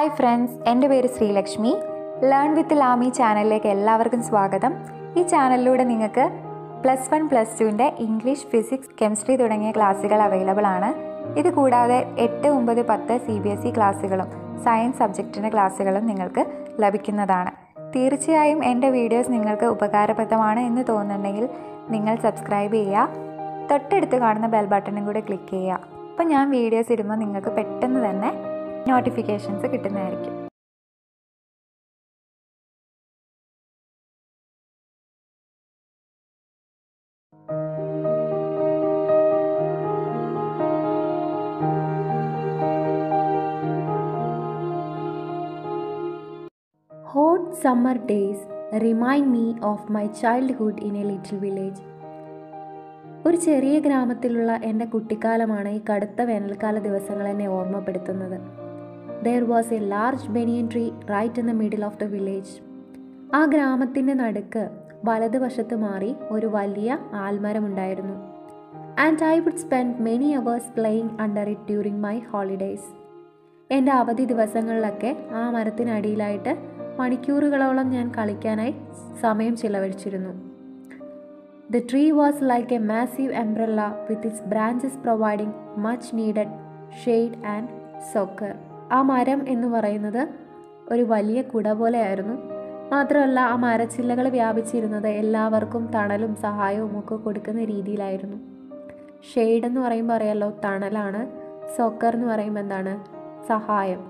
Hi friends എൻ്റെ പേര് Sreelakshmi learn with ലാമി ചാനലിലേക്ക് എല്ലാവർക്കും സ്വാഗതം ഈ ചാനലിലൂടെ നിങ്ങൾക്ക് പ്ലസ് വൺ പ്ലസ് ടുവിൻ്റെ ഇംഗ്ലീഷ് ഫിസിക്സ് കെമിസ്ട്രി തുടങ്ങിയ ക്ലാസ്സുകൾ അവൈലബിൾ ആണ് ഇത് കൂടാതെ എട്ട് ഒമ്പത് പത്ത് സി ബി എസ് ഇ ക്ലാസ്സുകളും സയൻസ് സബ്ജക്റ്റിൻ്റെ ക്ലാസ്സുകളും നിങ്ങൾക്ക് ലഭിക്കുന്നതാണ് തീർച്ചയായും എൻ്റെ വീഡിയോസ് നിങ്ങൾക്ക് ഉപകാരപ്രദമാണ് എന്ന് തോന്നുന്നുണ്ടെങ്കിൽ നിങ്ങൾ സബ്സ്ക്രൈബ് ചെയ്യുക തൊട്ടടുത്ത് കാണുന്ന ബെൽ ബട്ടണും കൂടെ ക്ലിക്ക് ചെയ്യുക അപ്പോൾ ഞാൻ വീഡിയോസ് ഇടുമ്പോൾ നിങ്ങൾക്ക് പെട്ടെന്ന് തന്നെ നോട്ടിഫിക്കേഷൻസ് കിട്ടുന്നതായിരിക്കും Hot summer days remind me of my childhood in a little village. ഒരു ചെറിയ ഗ്രാമത്തിലുള്ള എൻ്റെ കുട്ടിക്കാലമാണ് ഈ കടുത്ത വേനൽക്കാല ദിവസങ്ങൾ എന്നെ ഓർമ്മപ്പെടുത്തുന്നത് there was a large banyan tree right in the middle of the village ആ ഗ്രാമത്തിൻ്റെ നടുക്ക് വലതുവശത്ത് മാറി ഒരു വലിയ ആൽമരമുണ്ടായിരുന്നു and I would spend many hours playing under it during my holidays എൻ്റെ അവധി ദിവസങ്ങളിലൊക്കെ ആ മരത്തിനടിയിലായിട്ട് മണിക്കൂറുകളോളം ഞാൻ കളിക്കാനായി സമയം ചിലവഴിച്ചിരുന്നു the tree was like a massive umbrella with its branches providing much needed shade and soccer ആ മരം എന്ന് പറയുന്നത് ഒരു വലിയ കുട പോലെയായിരുന്നു മാത്രമല്ല ആ മരച്ചില്ലകൾ വ്യാപിച്ചിരുന്നത് എല്ലാവർക്കും തണലും സഹായവും ഒക്കെ കൊടുക്കുന്ന രീതിയിലായിരുന്നു ഷെയ്ഡ് എന്ന് പറയുമ്പോൾ അറിയാലോ തണലാണ് സോക്കർ എന്ന് പറയുമ്പോൾ എന്താണ് സഹായം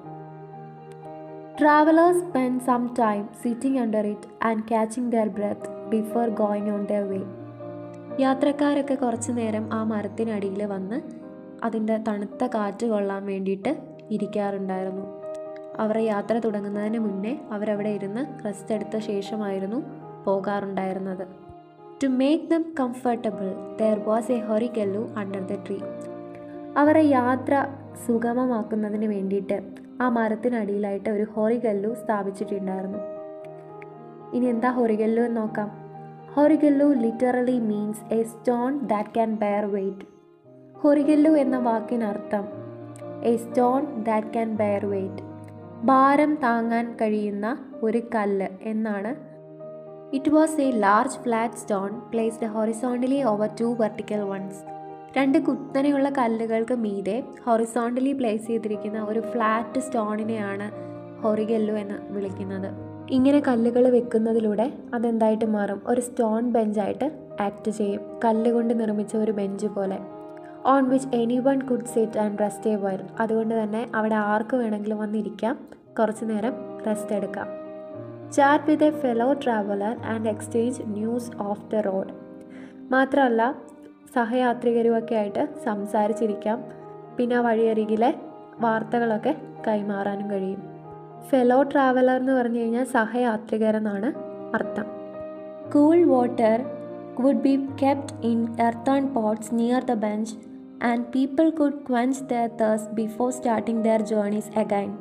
travellers spend some time sitting under it and catching their breath before going on their way യാത്രക്കാരൊക്കെ കുറച്ച് നേരം ആ മരത്തിനടിയിൽ വന്ന് അതിൻ്റെ തണുത്ത കാറ്റ് കൊള്ളാൻ വേണ്ടിയിട്ട് ഇരിക്കാറുണ്ടായിരുന്നു അവരുടെ യാത്ര തുടങ്ങുന്നതിന് മുന്നേ അവരവിടെ ഇരുന്ന് റെസ്റ്റ് എടുത്ത ശേഷമായിരുന്നു പോകാറുണ്ടായിരുന്നത് to make them comfortable there was a horigallu under the tree അവരുടെ യാത്ര സുഗമമാക്കുന്നതിന് വേണ്ടിയിട്ട് ആ മരത്തിനടിയിലായിട്ട് ഒരു ഹൊറികല്ലു സ്ഥാപിച്ചിട്ടുണ്ടായിരുന്നു ഇനി എന്താ ഹൊറികല്ലു എന്ന് നോക്കാം horigallu literally means a stone that can bear weight horigallu എന്ന വാക്കിനർത്ഥം a stone that can bear weight ഭാരം താങ്ങാൻ കഴിയുന്ന ഒരു കല്ല് എന്നാണ് it was a large flat stone placed horizontally over two vertical ones രണ്ട് കുത്തനെയുള്ള കല്ലുകൾക്ക് മീതെ ഹൊറിസോണ്ടലി പ്ലേസ് ചെയ്തിരിക്കുന്ന ഒരു ഫ്ലാറ്റ് സ്റ്റോണിനെയാണ് ഹൊറിഗല്ലു എന്ന് വിളിക്കുന്നത് ഇങ്ങനെ കല്ലുകൾ വെക്കുന്നതിലൂടെ അതെന്തായിട്ട് മാറും ഒരു സ്റ്റോൺ ബെഞ്ചായിട്ട് ആക്ട് ചെയ്യും കല്ലുകൊണ്ട് നിർമ്മിച്ച ഒരു ബെഞ്ച് പോലെ on which anyone could sit and rest a while അതുകൊണ്ട് തന്നെ അവിടെ ആർക്ക് വേണമെങ്കിലും വന്നിരിക്കാം കുറച്ച് നേരം റെസ്റ്റ് എടുക്കാം chat with a fellow traveller and exchange news of the road മാത്രമല്ല സഹയാത്രികരുമൊക്കെ ആയിട്ട് സംസാരിച്ചിരിക്കാം പിന്നെ ആ വഴിയരികിലെ വാർത്തകളൊക്കെ കൈമാറാനും കഴിയും ഫെലോ ട്രാവലർ എന്ന് പറഞ്ഞു കഴിഞ്ഞാൽ സഹയാത്രികരെന്നാണ് അർത്ഥം cool water would be kept in earthen pots near the bench and people could quench their thirst before starting their journeys again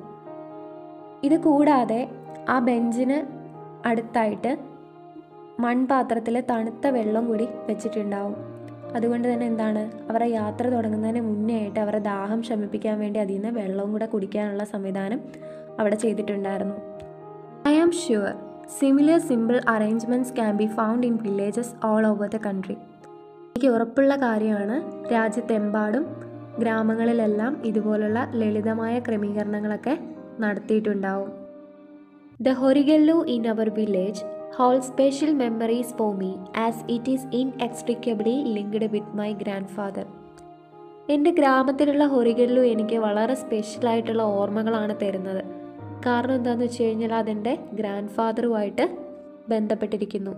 ഇത് കൂടാതെ ആ ബെഞ്ചിന് അടുത്തായിട്ട് മൺപാത്രത്തിൽ തണുത്ത വെള്ളം കൂടി വെച്ചിട്ടുണ്ടാവും അതുകൊണ്ട് തന്നെ എന്താണ് അവരുടെ യാത്ര തുടങ്ങുന്നതിന് മുന്നേ ആയിട്ട് അവരുടെ ദാഹം ശമിപ്പിക്കാൻ വേണ്ടി അതിൽ നിന്ന് വെള്ളവും കൂടെ കുടിക്കാനുള്ള സംവിധാനം അവിടെ ചെയ്തിട്ടുണ്ടായിരുന്നു I am sure similar simple arrangements can be found in villages all over the country എനിക്ക് ഉറപ്പുള്ള കാര്യമാണ് രാജ്യത്തെമ്പാടും ഗ്രാമങ്ങളിലെല്ലാം ഇതുപോലുള്ള ലളിതമായ ക്രമീകരണങ്ങളൊക്കെ നടത്തിയിട്ടുണ്ടാവും the horigallu in our village hold special memories for me as it is inextricably linked with my grandfather എൻ്റെ ഗ്രാമത്തിലുള്ള ഹൊറിഗല്ലു എനിക്ക് വളരെ സ്പെഷ്യലായിട്ടുള്ള ഓർമ്മകളാണ് തരുന്നത് കാരണം എന്താണെന്ന് വെച്ച് കഴിഞ്ഞാൽ അതെൻ്റെ ഗ്രാൻഡ് ഫാദറുമായിട്ട് ബന്ധപ്പെട്ടിരിക്കുന്നു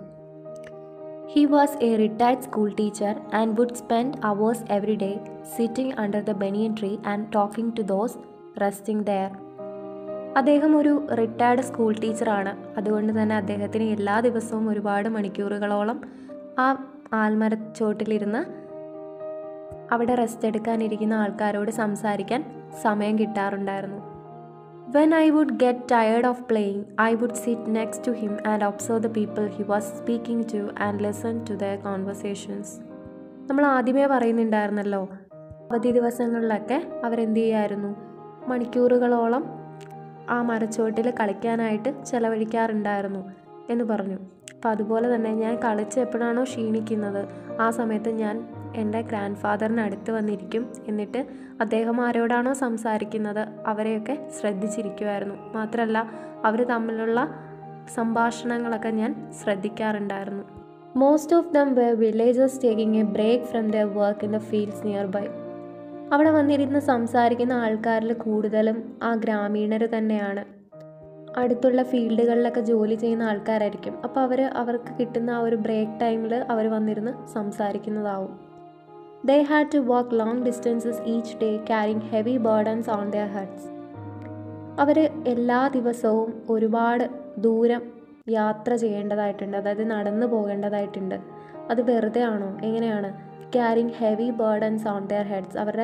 he was a retired school teacher and would spend hours every day sitting under the banyan tree and talking to those resting there അദ്ദേഹം ഒരു റിട്ടയർഡ് സ്കൂൾ ടീച്ചറാണ് അതുകൊണ്ട് തന്നെ അദ്ദേഹത്തിന് എല്ലാ ദിവസവും ഒരുപാട് മണിക്കൂറുകളോളം ആ ആൽമരച്ചോട്ടിലിരുന്ന് അവിടെ റെസ്റ്റ് എടുക്കാനിരിക്കുന്ന ആൾക്കാരോട് സംസാരിക്കാൻ സമയം കിട്ടാറുണ്ടായിരുന്നു when I would get tired of playing I would sit next to him and observe the people he was speaking to and listen to the conversations നമ്മൾ ആദ്യമേ പറയുന്നുണ്ടായിരുന്നല്ലോ അവധി ദിവസങ്ങളിലൊക്കെ അവരെന്ത് ചെയ്യുമായിരുന്നു മണിക്കൂറുകളോളം ആ മരച്ചുവട്ടിൽ കളിക്കാനായിട്ട് ചെലവഴിക്കാറുണ്ടായിരുന്നു എന്ന് പറഞ്ഞു അപ്പം അതുപോലെ തന്നെ ഞാൻ കളിച്ച് എപ്പോഴാണോ ക്ഷീണിക്കുന്നത് ആ സമയത്ത് ഞാൻ എൻ്റെ ഗ്രാൻഡ് ഫാദറിന് അടുത്ത് വന്നിരിക്കും എന്നിട്ട് അദ്ദേഹം ആരോടാണോ സംസാരിക്കുന്നത് അവരെയൊക്കെ ശ്രദ്ധിച്ചിരിക്കുമായിരുന്നു മാത്രമല്ല അവർ തമ്മിലുള്ള സംഭാഷണങ്ങളൊക്കെ ഞാൻ ശ്രദ്ധിക്കാറുണ്ടായിരുന്നു most of them were villagers taking a break from their work in the fields nearby അവിടെ വന്നിരുന്ന് സംസാരിക്കുന്ന ആൾക്കാരിൽ കൂടുതലും ആ ഗ്രാമീണർ തന്നെയാണ് അടുത്തുള്ള ഫീൽഡുകളിലൊക്കെ ജോലി ചെയ്യുന്ന ആൾക്കാരായിരിക്കും അപ്പോൾ അവർ അവർക്ക് കിട്ടുന്ന ആ ഒരു ബ്രേക്ക് ടൈമിൽ അവർ വന്നിരുന്ന് സംസാരിക്കുന്നതാവും they had to walk long distances each day carrying heavy burdens on their heads അവർ എല്ലാ ദിവസവും ഒരുപാട് ദൂരം യാത്ര ചെയ്യേണ്ടതായിട്ടുണ്ട് അതായത് നടന്നു പോകേണ്ടതായിട്ടുണ്ട് അത് വെറുതെ ആണോ എങ്ങനെയാണ് carrying heavy burdens on their heads അവരുടെ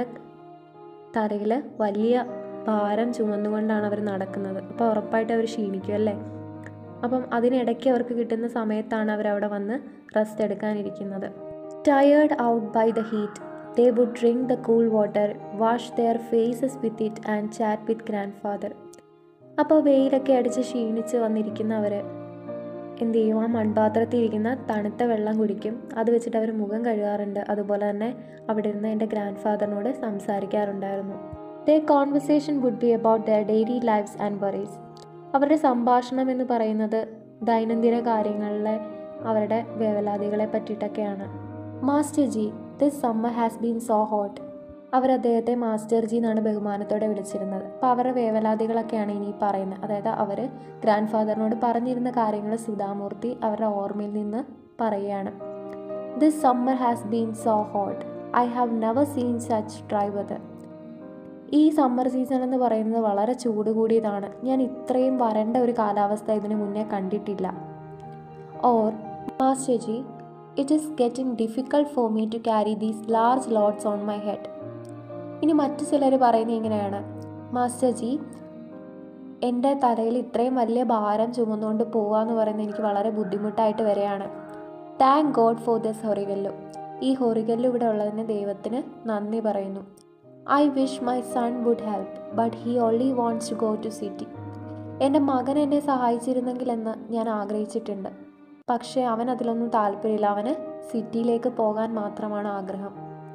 തലയിൽ വലിയ ഭാരം ചുമന്നുകൊണ്ടാണ് അവർ നടക്കുന്നത് അപ്പോൾ ഉറപ്പായിട്ട് അവർ ക്ഷീണിക്കും അല്ലേ അപ്പം അതിനിടയ്ക്ക് അവർക്ക് കിട്ടുന്ന സമയത്താണ് അവരവിടെ വന്ന് റെസ്റ്റ് എടുക്കാനിരിക്കുന്നത് tired out by the heat they would drink the cool water wash their faces with it and chat with grandfather അപ്പോൾ വെയിലൊക്കെ അടിച്ച് ക്ഷീണിച്ച് വന്നിരിക്കുന്നവർ എന്ത് ചെയ്യും ആ മൺപാത്രത്തിൽ ഇരിക്കുന്ന തണുത്ത വെള്ളം കുടിക്കും അത് വെച്ചിട്ട് അവർ മുഖം കഴുകാറുണ്ട് അതുപോലെ തന്നെ അവിടെ ഇരുന്ന് എൻ്റെ ഗ്രാൻഡ് ഫാദറിനോട് സംസാരിക്കാറുണ്ടായിരുന്നു the conversation would be about their daily lives and worries അവരുടെ സംഭാഷണം എന്ന് പറയുന്നത് ദൈനംദിന കാര്യങ്ങളിലെ അവരുടെ വേവലാതികളെ പറ്റിയിട്ടൊക്കെയാണ് master ji this summer has been so hot അവർ അദ്ദേഹത്തെ മാസ്റ്റർ ജി എന്നാണ് ബഹുമാനത്തോടെ വിളിച്ചിരുന്നത് അപ്പോൾ അവരുടെ വേവലാതികളൊക്കെയാണ് ഇനി പറയുന്നത് അതായത് അവർ ഗ്രാൻഡ് ഫാദറിനോട് പറഞ്ഞിരുന്ന കാര്യങ്ങൾ സുധാമൂർത്തി അവരുടെ ഓർമ്മയിൽ നിന്ന് പറയുകയാണ് this summer has been so hot I have never seen such dry weather ഈ സമ്മർ സീസൺ എന്ന് പറയുന്നത് വളരെ ചൂട് കൂടിയതാണ് ഞാൻ ഇത്രയും വരണ്ട ഒരു കാലാവസ്ഥ ഇതിനു മുന്നേ കണ്ടിട്ടില്ല or master ji it is getting difficult for me to carry these large loads on my head ഇനി മറ്റു ചിലർ പറയുന്നത് ഇങ്ങനെയാണ് മാസ്റ്റർ ജി എൻ്റെ തലയിൽ ഇത്രയും വലിയ ഭാരം ചുമന്നുകൊണ്ട് പോവുക എന്ന് പറയുന്നത് എനിക്ക് വളരെ ബുദ്ധിമുട്ടായിട്ട് വരികയാണ് thank God for this horigallu ഈ ഹൊറിഗല്ലു ഇവിടെ ഉള്ളതിന് ദൈവത്തിന് നന്ദി പറയുന്നു I wish my son would help but he only wants to go to city എൻ്റെ മകൻ എന്നെ സഹായിച്ചിരുന്നെങ്കിൽ എന്ന് ഞാൻ ആഗ്രഹിച്ചിട്ടുണ്ട് പക്ഷേ അവൻ അതിലൊന്നും താല്പര്യമില്ല അവന് സിറ്റിയിലേക്ക് പോകാൻ മാത്രമാണ് ആഗ്രഹം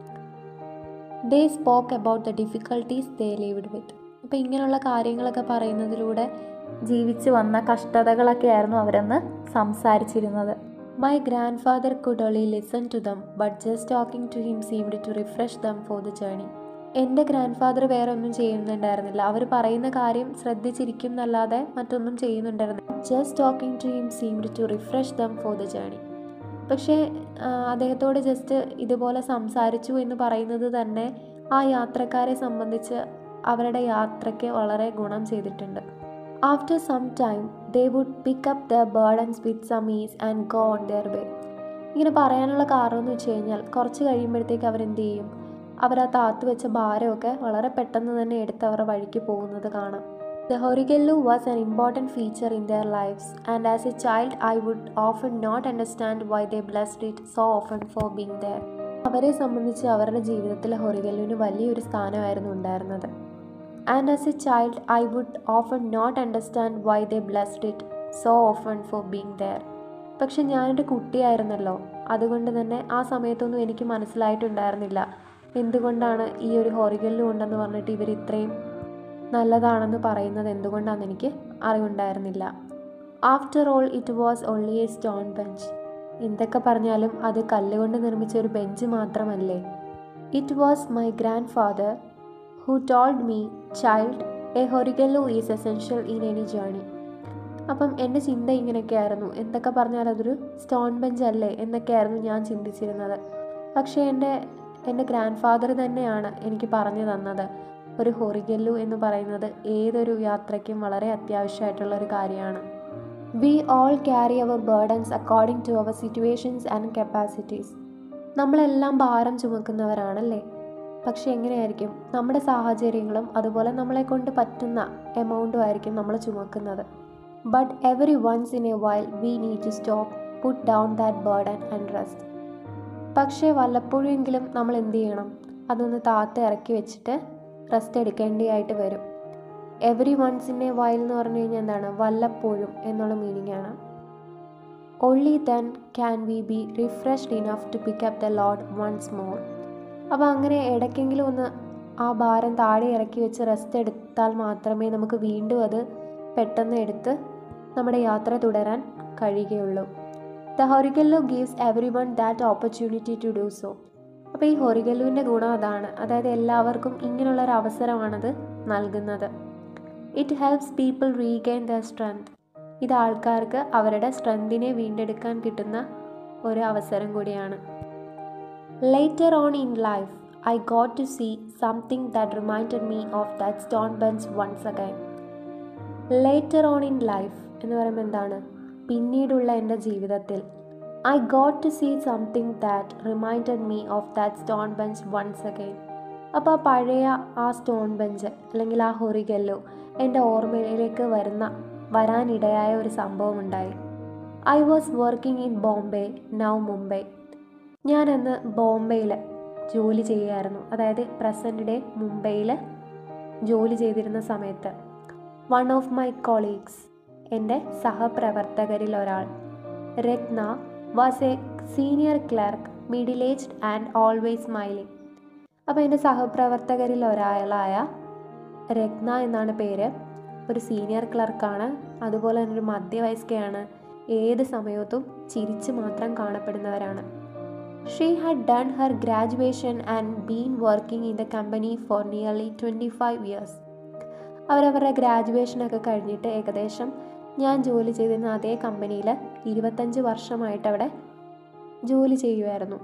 they spoke about the difficulties they lived with അപ്പോൾ ഇങ്ങനെയുള്ള കാര്യങ്ങളൊക്കെ പറയുന്നതിലൂടെ ജീവിച്ചു വന്ന കഷ്ടതകളൊക്കെ ആയിരുന്നു അവരെന്ന് സംസാരിച്ചിരുന്നത് my grandfather could only listen to them but just talking to him seemed to refresh them for the journey എൻ്റെ ഗ്രാൻഡ് ഫാദർ വേറെ ഒന്നും ചെയ്യുന്നുണ്ടായിരുന്നില്ല അവർ പറയുന്ന കാര്യം ശ്രദ്ധിച്ചിരിക്കും എന്നല്ലാതെ മറ്റൊന്നും ചെയ്യുന്നുണ്ടായിരുന്നില്ല just talking to him seemed to refresh them for the journey പക്ഷേ ആ, അദ്ദേഹത്തോട് ജസ്റ്റ് ഇതുപോലെ സംസാരിച്ചു എന്ന് പറയുന്നത് തന്നെ ആ യാത്രക്കാരെ സംബന്ധിച്ച് അവരുടെ യാത്രയ്ക്ക് വളരെ ഗുണം ചെയ്തിട്ടുണ്ട് after some time they would pick up the burdens with some ease and go on their way ഇങ്ങനെ പറയാനുള്ള കാരണം എന്ന് വെച്ച് കഴിഞ്ഞാൽ കുറച്ച് കഴിയുമ്പോഴത്തേക്ക് അവരെന്ത് ചെയ്യും അവർ ആ താത്തു വെച്ച ഭാരമൊക്കെ വളരെ പെട്ടെന്ന് തന്നെ എടുത്ത് അവരുടെ വഴിക്ക് പോകുന്നത് കാണാം the horigallu was an important feature in their lives and as a child I would often not understand why they blessed it so often for being there അവരെ സംബന്ധിച്ച് അവരുടെ ജീവിതത്തിൽ ഹൊറിഗല്ലുവിന് വലിയൊരു സ്ഥാനമായിരുന്നു ഉണ്ടായിരുന്നത് and as a child I would often not understand why they blessed it so often for being there പക്ഷെ ഞാനൊരു കുട്ടിയായിരുന്നല്ലോ അതുകൊണ്ട് തന്നെ ആ സമയത്തൊന്നും എനിക്ക് മനസ്സിലായിട്ടുണ്ടായിരുന്നില്ല എന്തുകൊണ്ടാണ് ഈ ഒരു ഹൊറിഗല്ലു ഉണ്ടെന്ന് പറഞ്ഞിട്ട് ഇവർ ഇത്രയും നല്ലതാണെന്ന് പറയുന്നത് എന്തുകൊണ്ടാണെന്ന് എനിക്ക് അറിവുണ്ടായിരുന്നില്ല after all it was only a stone bench എന്തൊക്കെ പറഞ്ഞാലും അത് കല്ലുകൊണ്ട് നിർമ്മിച്ച ഒരു ബെഞ്ച് മാത്രമല്ലേ it was my grandfather who told me child a horigallu is essential in any journey അപ്പം എൻ്റെ ചിന്ത ഇങ്ങനെയൊക്കെയായിരുന്നു എന്തൊക്കെ പറഞ്ഞാൽ അതൊരു സ്റ്റോൺ ബെഞ്ച് അല്ലേ എന്നൊക്കെയായിരുന്നു ഞാൻ ചിന്തിച്ചിരുന്നത് പക്ഷേ എൻ്റെ എൻ്റെ ഗ്രാൻഡ് ഫാദർ തന്നെയാണ് എനിക്ക് പറഞ്ഞു തന്നത് ഒരു ഹൊറിഗല്ലു എന്ന് പറയുന്നത് ഏതൊരു യാത്രയ്ക്കും വളരെ അത്യാവശ്യമായിട്ടുള്ള ഒരു കാര്യമാണ് we all carry our burdens according to our situations and capacities നമ്മളെല്ലാം ഭാരം ചുമക്കുന്നവരാണല്ലേ പക്ഷെ എങ്ങനെയായിരിക്കും നമ്മുടെ സാഹചര്യങ്ങളും അതുപോലെ നമ്മളെ കൊണ്ട് പറ്റുന്ന എമൗണ്ടും ആയിരിക്കും നമ്മൾ ചുമക്കുന്നത് but every once in a while we need to stop put down that burden and rest പക്ഷേ വല്ലപ്പോഴെങ്കിലും നമ്മൾ എന്ത് ചെയ്യണം അതൊന്ന് താത്ത ഇറക്കി വെച്ചിട്ട് റെസ്റ്റ് എടുക്കേണ്ടിയായിട്ട് വരും every once in a while എന്ന് പറഞ്ഞു കഴിഞ്ഞാൽ എന്താണ് വല്ലപ്പോഴും എന്നുള്ള മീനിങ് ആണ് only then can we be refreshed enough to pick up the load once more അപ്പോൾ അങ്ങനെ ഇടയ്ക്കെങ്കിലും ഒന്ന് ആ ഭാരം താഴെ ഇറക്കി വെച്ച് റെസ്റ്റ് എടുത്താൽ മാത്രമേ നമുക്ക് വീണ്ടും അത് പെട്ടെന്ന് എടുത്ത് നമ്മുടെ യാത്ര തുടരാൻ കഴിയുകയുള്ളൂ the horigallu gives everyone that opportunity to do so അപ്പോൾ ഈ ഹൊറിഗല്ലുവിൻ്റെ ഗുണം അതാണ് അതായത് എല്ലാവർക്കും ഇങ്ങനെയുള്ള ഒരു അവസരമാണത് നൽകുന്നത് it helps people regain the strength ഇത് ആൾക്കാർക്ക് അവരുടെ സ്ട്രെങ്തിനെ വീണ്ടെടുക്കാൻ കിട്ടുന്ന ഒരു അവസരം കൂടിയാണ് later on in life I got to see something that reminded me of that stone bench once again later on in life എന്ന് പറയുമ്പോൾ എന്താണ് പിന്നീടുള്ള എൻ്റെ ജീവിതത്തിൽ I got to see something that reminded me of that stone bench once again അപ്പോൾ ആ പഴയ ആ സ്റ്റോൺ ബെഞ്ച് അല്ലെങ്കിൽ ആ ഹൊറിഗല്ലോ എൻ്റെ ഓർമ്മയിലേക്ക് വരുന്ന വരാനിടയായ ഒരു സംഭവം ഉണ്ടായി I was working in Bombay now Mumbai ഞാനന്ന് ബോംബെയിൽ ജോലി ചെയ്യുമായിരുന്നു അതായത് പ്രസൻറ്റ് ഡേ മുംബൈയിൽ ജോലി ചെയ്തിരുന്ന സമയത്ത് വൺ ഓഫ് മൈ കൊളീഗ്സ് എൻ്റെ സഹപ്രവർത്തകരിൽ ഒരാൾ Ratna was a senior clerk middle aged and always smiling അപ്പോൾ എൻ്റെ സഹപ്രവർത്തകരിൽ ഒരാളായ രത്ന എന്നാണ് പേര് ഒരു സീനിയർ ക്ലർക്കാണ് അതുപോലെ തന്നെ ഒരു മധ്യവയസ്കയാണ് ഏത് സമയത്തും ചിരിച്ച് മാത്രം കാണപ്പെടുന്നവരാണ് she had done her graduation and been working in the company for nearly twenty five years അവരവരുടെ ഗ്രാജുവേഷനൊക്കെ കഴിഞ്ഞിട്ട് ഏകദേശം ഞാൻ ജോലി ചെയ്തിരുന്ന അതേ കമ്പനിയിൽ ഇരുപത്തഞ്ച് വർഷമായിട്ട് അവിടെ ജോലി ചെയ്യുമായിരുന്നു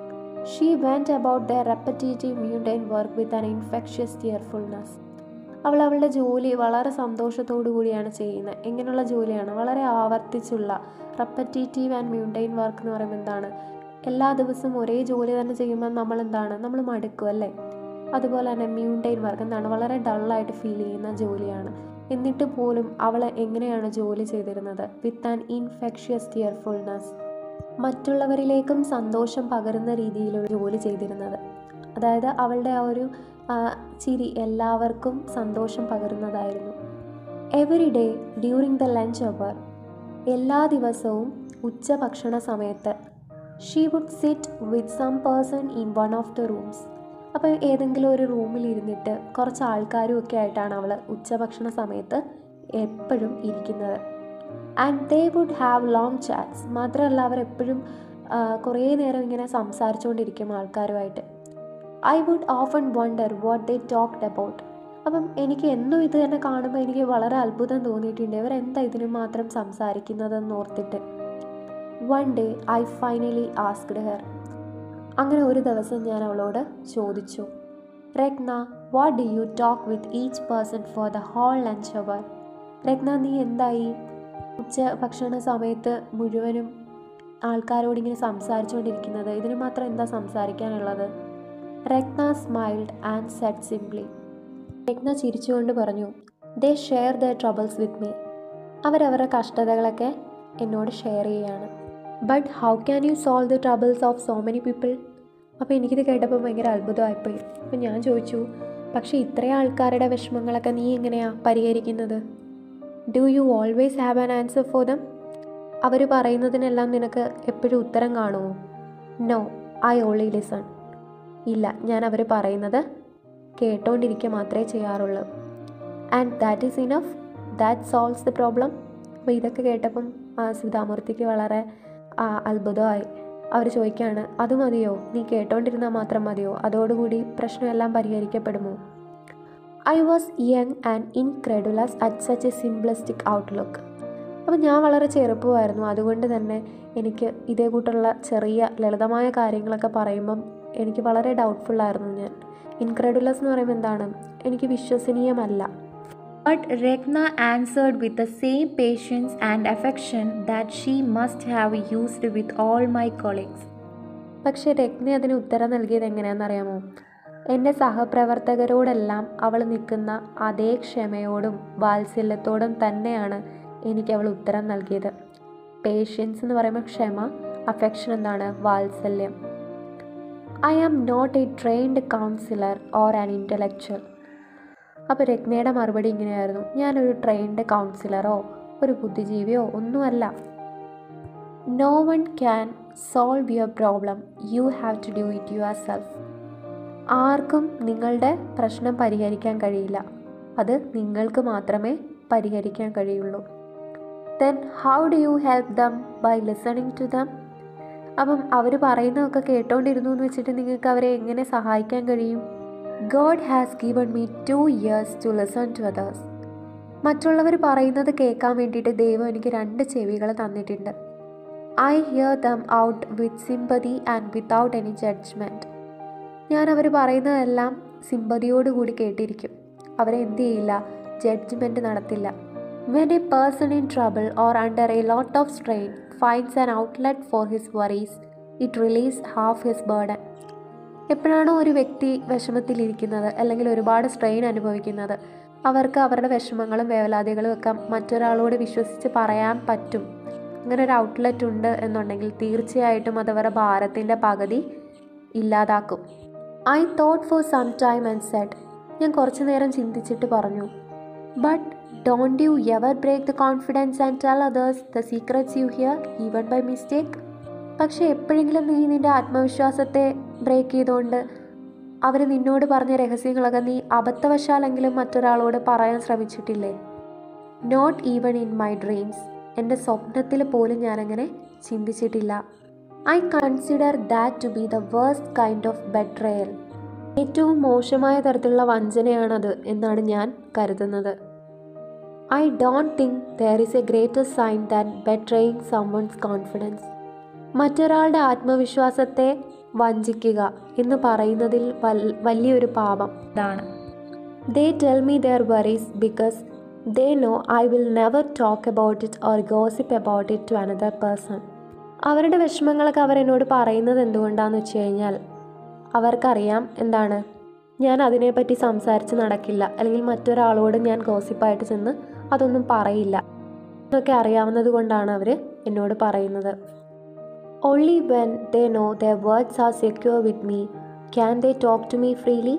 she went about the repetitive mundane work with an infectious tearfulness അവൾ അവളുടെ ജോലി വളരെ സന്തോഷത്തോടു കൂടിയാണ് ചെയ്യുന്നത് എങ്ങനെയുള്ള ജോലിയാണ് വളരെ ആവർത്തിച്ചുള്ള റെപ്പറ്റേറ്റീവ് ആൻഡ് മ്യൂണ്ടൈൻ വർക്ക് എന്ന് പറയുമ്പോൾ എന്താണ് എല്ലാ ദിവസവും ഒരേ ജോലി തന്നെ ചെയ്യുമ്പോൾ നമ്മൾ എന്താണ് നമ്മൾ മടുക്കും അല്ലേ അതുപോലെ തന്നെ മ്യൂണ്ടൈൻ വർക്ക് എന്താണ് വളരെ ഡള്ളായിട്ട് ഫീൽ ചെയ്യുന്ന ജോലിയാണ് എന്നിട്ട് പോലും അവൾ എങ്ങനെയാണ് ജോലി ചെയ്തിരുന്നത് വിത്ത് ആൻ ഇൻഫെക്ഷ്യസ് ടിയർഫുൾനെസ് മറ്റുള്ളവരിലേക്കും സന്തോഷം പകരുന്ന രീതിയിലുള്ള ജോലി ചെയ്തിരുന്നത് അതായത് അവളുടെ ആ ഒരു ആ, ചിരി എല്ലാവർക്കും സന്തോഷം പകരുന്നതായിരുന്നു every day during the lunch hour എല്ലാ ദിവസവും ഉച്ചഭക്ഷണ സമയത്ത് she would sit with some person in one of the rooms അപ്പോൾ ഏതെങ്കിലും ഒരു റൂമിൽ ഇരുന്നിട്ട് കുറച്ച് ആൾക്കാരും ഒക്കെ ആയിട്ടാണ് അവൾ ഉച്ചഭക്ഷണ സമയത്ത് എപ്പോഴും ഇരിക്കുന്നത് and they would have long chats മാത്രമല്ല അവർ എപ്പോഴും കുറേ നേരം ഇങ്ങനെ സംസാരിച്ചുകൊണ്ടിരിക്കും ആൾക്കാരുമായിട്ട് I would often wonder what they talked about അപ്പം എനിക്ക് എന്നും ഇത് തന്നെ കാണുമ്പോൾ എനിക്ക് വളരെ അത്ഭുതം തോന്നിയിട്ടുണ്ട് ഇവരെന്താ ഇതിന് മാത്രം സംസാരിക്കുന്നതെന്ന് ഓർത്തിട്ട് one day I finally asked her അങ്ങനെ ഒരു ദിവസം ഞാൻ അവളോട് ചോദിച്ചു Ratna what do you talk with each person for the whole lunch hour Ratna നീ എന്തായി ഉച്ച ഭക്ഷണ സമയത്ത് മുഴുവനും ആൾക്കാരോട് ഇങ്ങനെ സംസാരിച്ചുകൊണ്ടിരിക്കുന്നത് ഇതിന് മാത്രം എന്താ സംസാരിക്കാനുള്ളത് Ratna smiled and said simply Ratna ചിരിച്ചുകൊണ്ട് പറഞ്ഞു they share the troubles with me അവരവരുടെ കഷ്ടതകളൊക്കെ എന്നോട് ഷെയർ ചെയ്യുകയാണ് but how can you solve the troubles of so many people അപ്പോൾ എനിക്കിത് കേട്ടപ്പോൾ ഭയങ്കര അത്ഭുതമായിപ്പോയി അപ്പോൾ ഞാൻ ചോദിച്ചു പക്ഷേ ഇത്രയും ആൾക്കാരുടെ വിഷമങ്ങളൊക്കെ നീ എങ്ങനെയാണ് പരിഹരിക്കുന്നത് do you always have an answer for them അവർ പറയുന്നതിനെല്ലാം നിനക്ക് എപ്പോഴും ഉത്തരം കാണുമോ നോ ഐ ഓൺലി ലിസൺ ഇല്ല ഞാൻ അവർ പറയുന്നത് കേട്ടോണ്ടിരിക്കുക മാത്രമേ ചെയ്യാറുള്ളൂ and that is enough that solves the problem അപ്പോൾ ഇതൊക്കെ കേട്ടപ്പം ആ, സുധാമൂർത്തിക്ക് വളരെ ആ, അത്ഭുതമായി അവർ ചോദിക്കുകയാണ് അത് മതിയോ നീ കേട്ടോണ്ടിരുന്നാൽ മാത്രം മതിയോ അതോടുകൂടി പ്രശ്നമെല്ലാം പരിഹരിക്കപ്പെടുമോ I was young and incredulous at such a simplistic outlook അപ്പോൾ ഞാൻ വളരെ ചെറുപ്പമായിരുന്നു അതുകൊണ്ട് തന്നെ എനിക്ക് ഇതേ കൂട്ടുള്ള ചെറിയ ലളിതമായ കാര്യങ്ങളൊക്കെ പറയുമ്പം എനിക്ക് വളരെ ഡൗട്ട്ഫുള്ളായിരുന്നു ഞാൻ ഇൻക്രെഡുലസ് എന്ന് പറയുമ്പോൾ എന്താണ് എനിക്ക് വിശ്വസനീയമല്ല But Regna answered with the same patience and affection that she must have used with all my colleagues. പക്ഷേ രത്ന അതിന് ഉത്തരം നൽകിയത് എങ്ങനെയാണെന്നറിയാമോ എൻ്റെ സഹപ്രവർത്തകരോടെല്ലാം അവൾ നിൽക്കുന്ന അതേ ക്ഷമയോടും വാത്സല്യത്തോടും തന്നെയാണ് എനിക്ക് അവൾ ഉത്തരം നൽകിയത് പേഷ്യൻസ് എന്ന് പറയുമ്പോൾ ക്ഷമ അഫെക്ഷൻ എന്താണ് വാത്സല്യം I am not a trained counsellor or an intellectual അപ്പോൾ രത്നയുടെ മറുപടി ഇങ്ങനെയായിരുന്നു ഞാനൊരു ട്രെയിനിൻ്റെ കൗൺസിലറോ ഒരു ബുദ്ധിജീവിയോ ഒന്നുമല്ല no one can solve your problem you have to do it yourself ആർക്കും നിങ്ങളുടെ പ്രശ്നം പരിഹരിക്കാൻ കഴിയില്ല അത് നിങ്ങൾക്ക് മാത്രമേ പരിഹരിക്കാൻ കഴിയുള്ളൂ then how do you help them by listening to them അപ്പം അവർ പറയുന്നതൊക്കെ കേട്ടോണ്ടിരുന്നു എന്ന് വെച്ചിട്ട് നിങ്ങൾക്ക് അവരെ എങ്ങനെ സഹായിക്കാൻ കഴിയും God has given me two ears to listen to others മറ്റുള്ളവർ പറയുന്നത് കേൾക്കാൻ വേണ്ടിയിട്ട് ദൈവം എനിക്ക് രണ്ട് ചെവികൾ തന്നിട്ടുണ്ട് I hear them out with sympathy and without any judgement ഞാൻ അവർ പറയുന്നതെല്ലാം സിമ്പതിയോടുകൂടി കേട്ടിരിക്കും അവരെ എന്ത് ചെയ്യില്ല ജഡ്ജ്മെൻറ്റ് നടത്തില്ല when a person in trouble or under a lot of strain finds an outlet for his worries it release half his burden എപ്പോഴാണോ ഒരു വ്യക്തി വിഷമത്തിലിരിക്കുന്നത് അല്ലെങ്കിൽ ഒരുപാട് സ്ട്രെയിൻ അനുഭവിക്കുന്നത് അവർക്ക് അവരുടെ വിഷമങ്ങളും വേവലാതികളും ഒക്കെ മറ്റൊരാളോട് വിശ്വസിച്ച് പറയാൻ പറ്റും അങ്ങനെ ഒരു ഔട്ട്ലെറ്റ് ഉണ്ട് എന്നുണ്ടെങ്കിൽ തീർച്ചയായിട്ടും അത് അവരുടെ ഭാരത്തിൻ്റെ പകുതി ഇല്ലാതാക്കും I thought for some time and said ഞാൻ കുറച്ചു നേരം ചിന്തിച്ചിട്ട് പറഞ്ഞു but don't you ever break the confidence and tell others the secrets you hear even by mistake പക്ഷേ എപ്പോഴെങ്കിലും നീ നിൻ്റെ ആത്മവിശ്വാസത്തെ ബ്രേക്ക് ചെയ്തുകൊണ്ട് അവർ നിന്നോട് പറഞ്ഞ രഹസ്യങ്ങളൊക്കെ നീ അബദ്ധവശാലെങ്കിലും മറ്റൊരാളോട് പറയാൻ ശ്രമിച്ചിട്ടില്ലേ not even in my dreams എൻ്റെ സ്വപ്നത്തിൽ പോലും ഞാനങ്ങനെ ചിന്തിച്ചിട്ടില്ല I consider that to be the worst kind of betrayal ഏറ്റവും മോശമായ തരത്തിലുള്ള വഞ്ചനയാണത് എന്നാണ് ഞാൻ കരുതുന്നത് I don't think there is a greater sin than betraying someone's confidence മറ്റൊരാളുടെ ആത്മവിശ്വാസത്തെ വഞ്ചിക്കുക എന്ന് പറയുന്നതിൽ വൽ- വലിയൊരു പാപം ഇതാണ് they tell me their worries because they know I will never talk about it or gossip about it to another person അവരുടെ വിഷമങ്ങളൊക്കെ അവരെന്നോട് പറയുന്നത് എന്തുകൊണ്ടാണെന്ന് വെച്ച് കഴിഞ്ഞാൽ അവർക്കറിയാം എന്താണ് ഞാൻ അതിനെപ്പറ്റി സംസാരിച്ച് നടക്കില്ല അല്ലെങ്കിൽ മറ്റൊരാളോട് ഞാൻ ഗോസിപ്പായിട്ട് ചെന്ന് അതൊന്നും പറയില്ല എന്നൊക്കെ അറിയാവുന്നത് കൊണ്ടാണ് അവർ എന്നോട് പറയുന്നത് only when they know the words are secure with me can they talk to me freely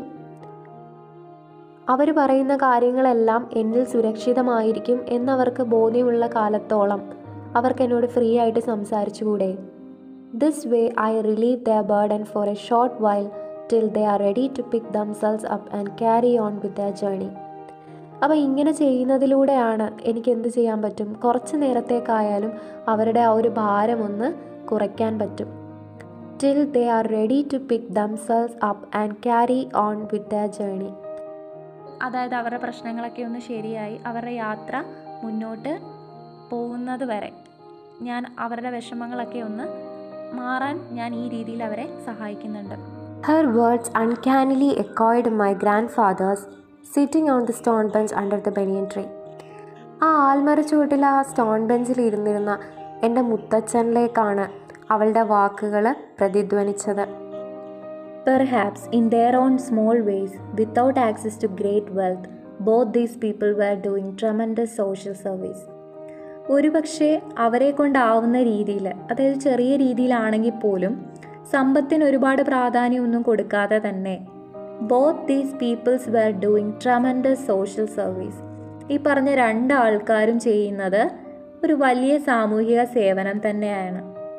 അവർ പറയുന്ന കാര്യങ്ങളെല്ലാം എന്നിൽ സുരക്ഷിതമായിരിക്കും എന്നവർക്ക് ബോധ്യമുള്ള കാലത്തോളം അവർക്ക് എന്നോട് ഫ്രീ ആയിട്ട് സംസാരിച്ചുകൂടെ this way I relieve the burden for a short while till they are ready to pick themselves up and carry on with the journey അപ്പോൾ ഇങ്ങനെ ചെയ്യുന്നതിലൂടെയാണ് എനിക്ക് എന്ത് ചെയ്യാൻ പറ്റും കുറച്ച് നേരത്തേക്കായാലും അവരുടെ ആ ഒരു ഭാരം ഒന്ന് കുറയ്ക്കാൻ പറ്റും till they are ready to pick themselves up and carry on with the journey അതായത് അവരുടെ പ്രശ്നങ്ങളൊക്കെ ഒന്ന് ശരിയായി അവരുടെ യാത്ര മുന്നോട്ട് പോകുന്നത് വരെ ഞാൻ അവരുടെ വിഷമങ്ങളൊക്കെ ഒന്ന് മാറാൻ ഞാൻ ഈ രീതിയിൽ അവരെ സഹായിക്കുന്നുണ്ട് Her words uncannily echoed my grandfather's sitting on the stone bench under the banyan tree. ആ ആൽമര ചുവട്ടിൽ ആ സ്റ്റോൺ ബെഞ്ചിൽ ഇരുന്നിരുന്ന എൻ്റെ മുത്തച്ഛനിലേക്കാണ് അവളുടെ വാക്കുകൾ പ്രതിധ്വനിച്ചത് Perhaps in their own small ways, without access to great wealth, both these people were doing tremendous social service. ഒരുപക്ഷെ അവരെ കൊണ്ടാവുന്ന രീതിയിൽ അതായത് ചെറിയ രീതിയിലാണെങ്കിൽ പോലും സമ്പത്തിന് ഒരുപാട് പ്രാധാന്യമൊന്നും കൊടുക്കാതെ തന്നെ both these peoples were doing tremendous social service ഈ പറഞ്ഞ രണ്ട് ആൾക്കാരും ചെയ്യുന്നത് ഒരു വലിയ സാമൂഹിക സേവനം തന്നെയാണ്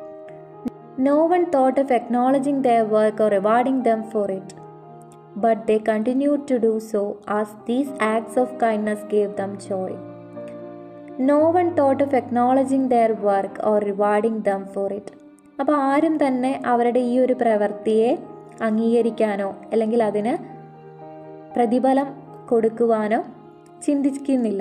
No one thought of acknowledging their work or rewarding them for it. But they continued to do so as these acts of kindness gave them joy. No one thought of acknowledging their work or rewarding them for it. അപ്പോൾ ആരും തന്നെ അവരുടെ ഈ ഒരു പ്രവൃത്തിയെ അംഗീകരിക്കാനോ അല്ലെങ്കിൽ അതിന് പ്രതിഫലം കൊടുക്കുവാനോ ചിന്തിക്കുന്നില്ല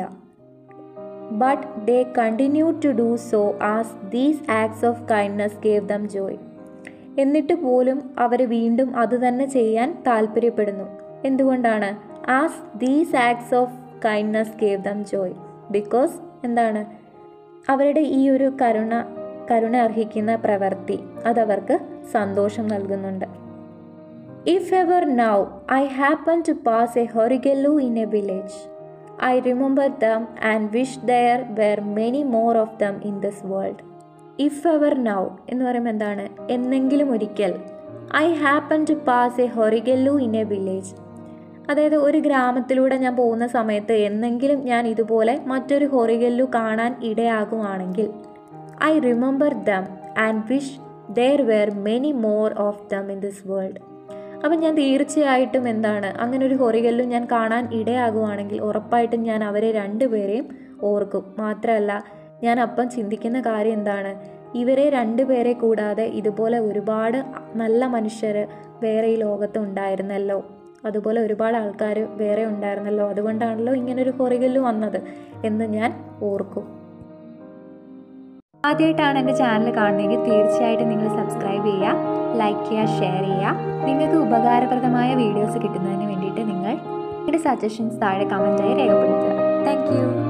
but they continue to do so as these acts of kindness gave them joy എന്നിട്ട് പോലും അവർ വീണ്ടും അത് തന്നെ ചെയ്യാൻ താല്പര്യപ്പെടുന്നു എന്തുകൊണ്ടാണ് as these acts of kindness gave them joy because എന്താണ് അവരുടെ ഈ ഒരു കരുണ കരുണ അർഹിക്കുന്ന പ്രവൃത്തി അതവർക്ക് സന്തോഷം നൽകുന്നുണ്ട് If ever now I happen to pass a horigellu in a village, I remember them and wish there were many more of them in this world. If ever now എന്ന് പറയുമ്പോൾ എന്താണ് എന്നെങ്കിലും ഒരിക്കൽ I happen to pass a horigallu in a village അതായത് ഒരു ഗ്രാമത്തിലൂടെ ഞാൻ പോകുന്ന സമയത്ത് എന്നെങ്കിലും ഞാൻ ഇതുപോലെ മറ്റൊരു ഹൊറിഗല്ലു കാണാൻ ഇടയാകുവാണെങ്കിൽ I remember them and wish there were many more of them in this world അപ്പം ഞാൻ തീർച്ചയായിട്ടും എന്താണ് അങ്ങനെ ഒരു ഹൊറികല്ലും ഞാൻ കാണാൻ ഇടയാകുവാണെങ്കിൽ ഉറപ്പായിട്ടും ഞാൻ അവരെ രണ്ടുപേരെയും ഓർക്കും മാത്രമല്ല ഞാൻ അപ്പം ചിന്തിക്കുന്ന കാര്യം എന്താണ് ഇവരെ രണ്ടുപേരെ കൂടാതെ ഇതുപോലെ ഒരുപാട് നല്ല മനുഷ്യർ വേറെ ഈ ലോകത്ത് ഉണ്ടായിരുന്നല്ലോ അതുപോലെ ഒരുപാട് ആൾക്കാർ വേറെ ഉണ്ടായിരുന്നല്ലോ അതുകൊണ്ടാണല്ലോ ഇങ്ങനൊരു ഹൊറികല്ല് വന്നത് എന്ന് ഞാൻ ഓർക്കും ആദ്യമായിട്ടാണ് എൻ്റെ ചാനൽ കാണുന്നതെങ്കിൽ തീർച്ചയായിട്ടും നിങ്ങൾ സബ്സ്ക്രൈബ് ചെയ്യുക ലൈക്ക് ചെയ്യുക ഷെയർ ചെയ്യുക നിങ്ങൾക്ക് ഉപകാരപ്രദമായ വീഡിയോസ് കിട്ടുന്നതിന് വേണ്ടിയിട്ട് നിങ്ങൾ നിങ്ങളുടെ സജഷൻസ് താഴെ കമൻറ്റായി രേഖപ്പെടുത്തുക താങ്ക്